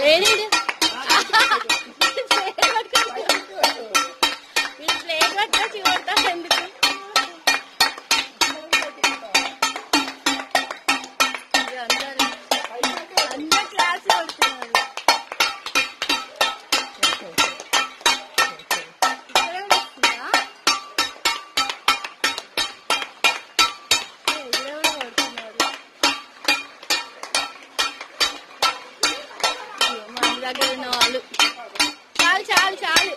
ఏది ఇది? ఈ ప్లేట్ పట్టుకొచ్చి కొడతారు ఎందుకు ఇది అందరూ అందరూ క్లాస్ కొడుతున్నారు ఇక్కడ కూడా వస్తుందా? ఏ, ఇక్కడ కూడా కొడుతున్నారు అయ్యో, మా ఇంటి దగ్గర ఉన్న వాళ్ళు చాలు చాలు చాలు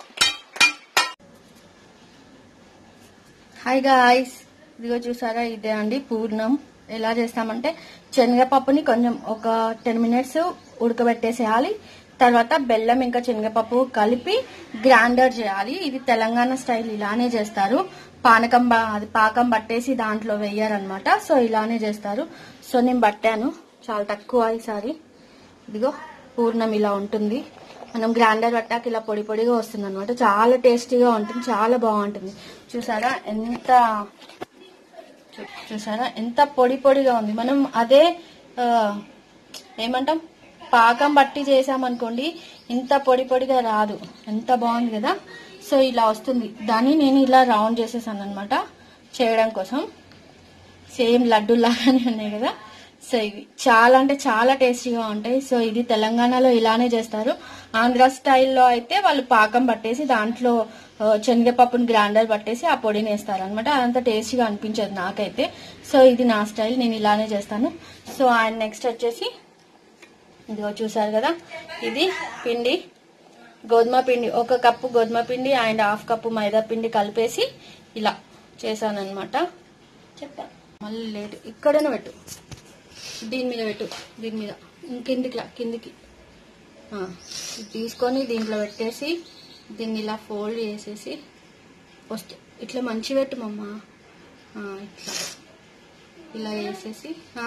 హాయ్ గాయ్స్ ఇదిగో చూసారా ఇదే అండి పూర్ణం ఎలా చేస్తామంటే శనగపప్పుని కొంచెం ఒక టెన్ మినిట్స్ ఉడకబెట్టేసేయాలి తర్వాత బెల్లం ఇంకా శనగపప్పు కలిపి గ్రైండర్ చేయాలి ఇది తెలంగాణ స్టైల్ ఇలానే చేస్తారు పానకం బ- అది పాకం పట్టేసి దాంట్లో వేయరనమాట సో ఇలానే చేస్తారు సో నేను పట్టాను చాలా తక్కువ ఈసారి ఇదిగో పూర్ణం ఇలా ఉంటుంది మనం గ్రైండర్ పట్టాక ఇలా పొడి పొడిగా వస్తుంది అనమాట చాలా టేస్టీగా ఉంటుంది చాలా బాగుంటుంది చూసారా ఎంత చూ- చూసారా ఎంత పొడి పొడిగా ఉంది మనం అదే ఆ, ఏమంటాం పాకం బట్టి చేసామనుకోండి ఇంత పొడి పొడిగా రాదు ఎంత బాగుంది కదా సో ఇలా వస్తుంది దాన్ని నేను ఇలా రౌండ్ చేసేసాను అనమాట చేయడం కోసం సేమ్ లడ్డు లాగానే ఉన్నాయి కదా సో ఇవి చాలా అంటే చాలా టేస్టీగా ఉంటాయి సో ఇది తెలంగాణలో ఇలానే చేస్తారు ఆంధ్ర స్టైల్లో అయితే వాళ్ళు పాకం పట్టేసి దాంట్లో ఆ, శనగపప్పుని గ్రైండర్ పట్టేసి ఆ పొడిని వేస్తారు అనమాట అదంతా టేస్టీగా అనిపించదు నాకైతే సో ఇది నా స్టైల్ నేను ఇలానే చేస్తాను సో అండ్ నెక్స్ట్ వచ్చేసి ఇదిగో చూసారు కదా ఇది పిండి గోధుమ పిండి ఒక కప్పు గోధుమ పిండి అండ్ హాఫ్ కప్పు మైదా పిండి కలిపేసి ఇలా చేశాను అనమాట చెప్పా మళ్ళీ లేట్ ఇక్కడనే పెట్టు దీని మీద పెట్టు దీని మీద కిందికి లా, కిందికి ఆ, ఇది తీసుకొని దీంట్లో పెట్టేసి దీన్ని ఇలా ఫోల్డ్ చేసేసి వస్తే ఇట్లా మంచి పెట్టు మమ్మ ఆ, ఇట్లా ఇలా వేసేసి ఆ,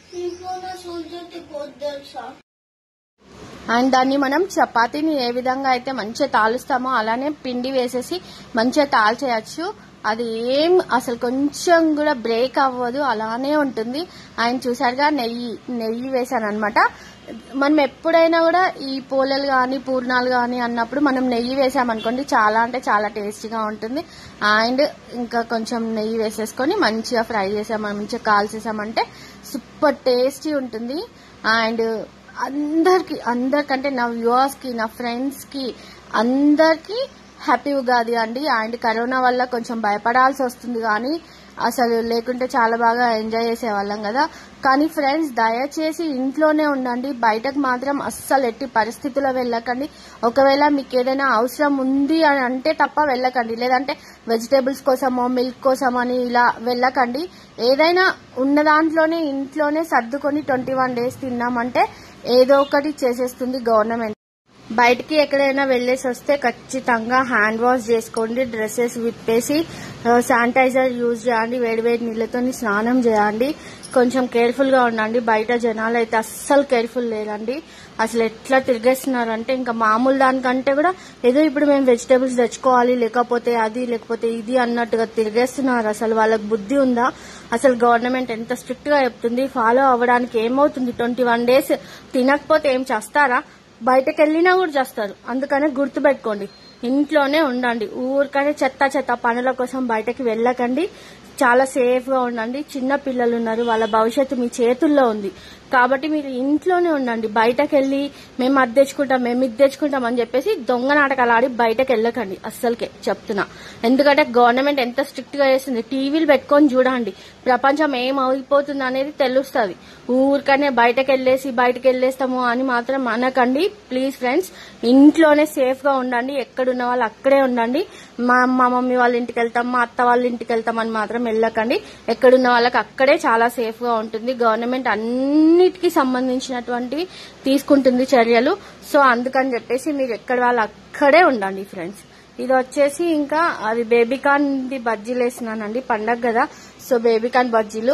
అండ్ దాన్ని మనం చపాతీని ఏ విధంగా అయితే మంచిగా తాలుస్తామో అలానే పిండి వేసేసి మంచిగా తాల్చేయచ్చు అది ఏం అసలు కొంచెం కూడా బ్రేక్ అవ్వదు అలానే ఉంటుంది ఆయన చూసారుగా నెయ్యి నెయ్యి వేసాను అనమాట మనం ఎప్పుడైనా కూడా ఈ పోలలు కానీ పూర్ణాలు కానీ అన్నప్పుడు మనం నెయ్యి వేసామనుకోండి చాలా అంటే చాలా టేస్టీగా ఉంటుంది అండ్ ఇంకా కొంచెం నెయ్యి వేసేసుకొని మంచిగా ఫ్రై చేసాము మంచిగా కాల్చేసామంటే సూపర్ టేస్టీ ఉంటుంది అండ్ అందరికి అందరికంటే నా వ్యూవర్స్ కి నా ఫ్రెండ్స్ కి అందరికి హ్యాపీ ఉగాది అండి అండ్ కరోనా వల్ల కొంచెం భయపడాల్సి వస్తుంది కానీ అసలు లేకుంటే చాలా బాగా ఎంజాయ్ చేసేవాళ్ళం కదా కానీ ఫ్రెండ్స్ దయచేసి ఇంట్లోనే ఉండండి బయటకు మాత్రం అస్సలు ఎట్టి పరిస్థితుల్లో వెళ్ళకండి ఒకవేళ మీకు ఏదైనా అవసరం ఉంది అని అంటే తప్ప వెళ్ళకండి లేదంటే వెజిటేబుల్స్ కోసమో మిల్క్ కోసం అని ఇలా వెళ్ళకండి ఏదైనా ఉన్న దాంట్లోనే ఇంట్లోనే సర్దుకొని ట్వంటీ వన్ డేస్ తిన్నామంటే ఏదో ఒకటి చేసేస్తుంది గవర్నమెంట్ బయటికి ఎక్కడైనా వెళ్ళేసి వస్తే ఖచ్చితంగా హ్యాండ్ వాష్ చేసుకోండి డ్రెస్సెస్ విప్పేసి శానిటైజర్ యూజ్ చేయండి వేడి వేడి నీళ్ళతో స్నానం చేయండి కొంచెం కేర్ఫుల్ గా ఉండండి బయట జనాలు అయితే అస్సలు కేర్ఫుల్ లేరండి అసలు ఎట్లా తిరిగేస్తున్నారంటే ఇంకా మామూలు దానికంటే కూడా ఏదో ఇప్పుడు మేము వెజిటేబుల్స్ తెచ్చుకోవాలి లేకపోతే అది లేకపోతే ఇది అన్నట్టుగా తిరిగేస్తున్నారు అసలు వాళ్ళకి బుద్ధి ఉందా అసలు గవర్నమెంట్ ఎంత స్ట్రిక్ట్ గా చెప్తుంది ఫాలో అవ్వడానికి ఏమవుతుంది ట్వంటీ వన్ డేస్ తినకపోతే ఏం చేస్తారా బయటకు వెళ్ళినా కూడా చేస్తారు అందుకనే గుర్తుపెట్టుకోండి ఇంట్లోనే ఉండండి ఊరికనే చెత్త చెత్త పనుల కోసం బయటకి వెళ్ళకండి చాలా సేఫ్ గా ఉండండి చిన్న పిల్లలు ఉన్నారు వాళ్ళ భవిష్యత్తు మీ చేతుల్లో ఉంది కాబట్టి మీరు ఇంట్లోనే ఉండండి బయటకు వెళ్ళి మేము అది తెచ్చుకుంటాం మేము ఇది తెచ్చుకుంటాం అని చెప్పేసి దొంగ నాటకాలు ఆడి బయటకు వెళ్ళకండి అస్సలకే చెప్తున్నా ఎందుకంటే గవర్నమెంట్ ఎంత స్ట్రిక్ట్ గా చేస్తుంది టీవీలు పెట్టుకొని చూడండి ప్రపంచం ఏం అయిపోతుంది అనేది తెలుస్తుంది ఊరికనే బయటకు వెళ్ళేసి బయటకు వెళ్ళేస్తాము అని మాత్రం అనకండి ప్లీజ్ ఫ్రెండ్స్ ఇంట్లోనే సేఫ్ గా ఉండండి ఎక్కడున్న వాళ్ళు అక్కడే ఉండండి మా మా మమ్మీ వాళ్ళ ఇంటికి వెళ్తాం మా అత్త వాళ్ళ ఇంటికి వెళ్తాం అని మాత్రం వెళ్ళకండి ఎక్కడున్న వాళ్ళకి అక్కడే చాలా సేఫ్ గా ఉంటుంది గవర్నమెంట్ అన్నిటికీ సంబంధించినటువంటి తీసుకుంటుంది చర్యలు సో అందుకని చెప్పేసి మీరు ఎక్కడ వాళ్ళు అక్కడే ఉండండి ఫ్రెండ్స్ ఇది వచ్చేసి ఇంకా అది బేబీకాన్ ది బజ్జీలు వేసినానండి పండగ కదా సో బేబీకాన్ బజ్జీలు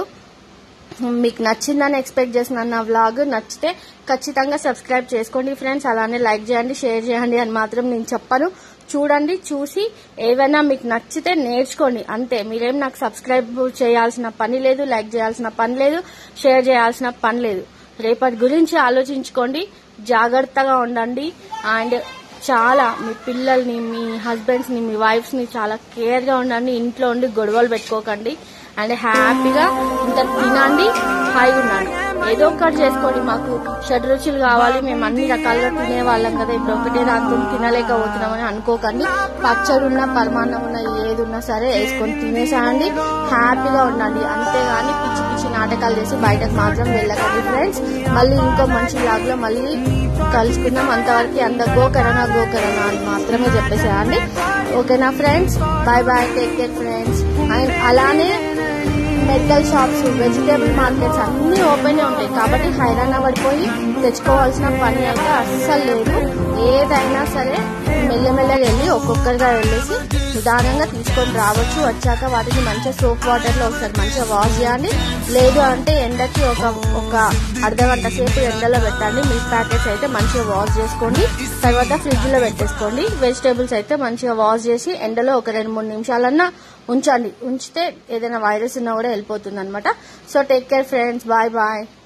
మీకు నచ్చిందని ఎక్స్పెక్ట్ చేస్తున్నాను నా వ్లాగ్ నచ్చితే ఖచ్చితంగా సబ్స్క్రైబ్ చేసుకోండి ఫ్రెండ్స్ అలానే లైక్ చేయండి షేర్ చేయండి అని మాత్రం నేను చెప్పను చూడండి చూసి ఏవైనా మీకు నచ్చితే నేర్చుకోండి అంతే మీరేం నాకు సబ్స్క్రైబ్ చేయాల్సిన పని లేదు లైక్ చేయాల్సిన పని లేదు షేర్ చేయాల్సిన పని లేదు రేపటి గురించి ఆలోచించుకోండి జాగ్రత్తగా ఉండండి అండ్ చాలా మీ పిల్లల్ని మీ హస్బెండ్స్ ని మీ వైఫ్స్ ని చాలా కేర్ గా ఉండండి ఇంట్లో ఉండి గొడవలు పెట్టుకోకండి అండ్ హ్యాపీగా ఇంత తినండి హాయిగా ఉండండి ఏదో ఒకటి చేసుకోండి మాకు షడ్ రుచులు కావాలి మేము అన్ని రకాలుగా తినేవాళ్ళం కదా ఇప్పుడు ఒకటే దాంతో తినలేకపోతున్నామని అనుకోకండి పచ్చడి ఉన్నా పరమాన్నం ఉన్నా ఏది ఉన్నా సరే వేసుకొని తినేసాయండి హ్యాపీగా ఉండండి అంతేగాని పిచ్చి పిచ్చి నాటకాలు చేసి బయటకు మాత్రం వెళ్ళకండి ఫ్రెండ్స్ మళ్ళీ ఇంకో మంచి లాగ్ లో మళ్ళీ కలుసుకుందాం అంతవరకు అంత గోకరణ గోకరణ అని మాత్రమే చెప్పేసేయండి ఓకేనా friends bye bye take care friends and అలానే మెడికల్ షాప్స్ వెజిటేబుల్ మార్కెట్స్ అన్ని ఓపెన్ ఉంటాయి కాబట్టి హైరాణ పడిపోయి తెచ్చుకోవాల్సిన పని అయితే అస్సలు లేదు ఏదైనా సరే మెల్లమెల్లగా వెళ్ళి ఒక్కొక్కరిగా వెళ్ళేసి నిదానంగా తీసుకొని రావచ్చు వచ్చాక వాటిని మంచిగా సోప్ వాటర్ లో ఒకసారి మంచిగా వాష్ చేయండి లేదు అంటే ఎండకి ఒక ఒక అర్ధ గంట సేపు ఎండలో పెట్టండి మిల్క్ ప్యాకెట్స్ అయితే మంచిగా వాష్ చేసుకోండి తర్వాత ఫ్రిడ్జ్ లో పెట్టేసుకోండి వెజిటేబుల్స్ అయితే మంచిగా వాష్ చేసి ఎండలో ఒక రెండు మూడు నిమిషాలన్నా ఉంచండి ఉంచితే ఏదైనా వైరస్ ఉన్నా కూడా వెళ్ళిపోతుంది అనమాట so take care friends bye bye